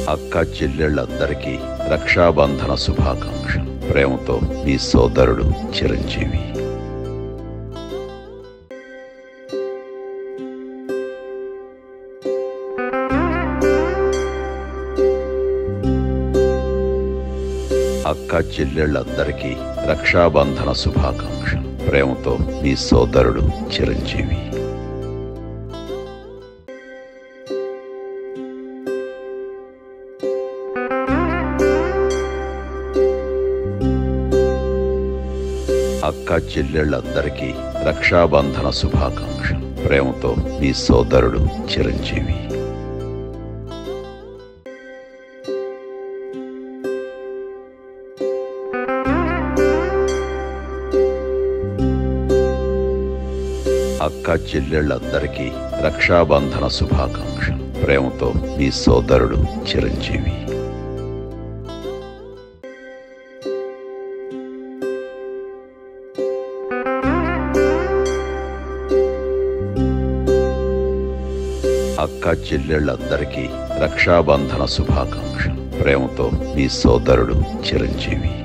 అక్క చెల్లెళ్ళందరికీ రక్షాబంధన శుభాకాంక్షలు ప్రేమతో మీ సోదరుడు చిరంజీవి అక్క చెల్లెళ్ళందరికీ రక్షాబంధన శుభాకాంక్షలు ప్రేమతో మీ సోదరుడు చిరంజీవి అక్క చెల్లెళ్ళందరికీ రక్షాబంధన శుభాకాంక్షలు ప్రేమతో మీ సోదరుడు చిరంజీవి అక్క చెల్లెళ్ళందరికీ రక్షాబంధన శుభాకాంక్షలు ప్రేమతో మీ సోదరుడు చిరంజీవి అక్క చెల్లెళ్ళందరికీ రక్షాబంధన శుభాకాంక్షలు ప్రేమతో మీ సోదరుడు చిరంజీవి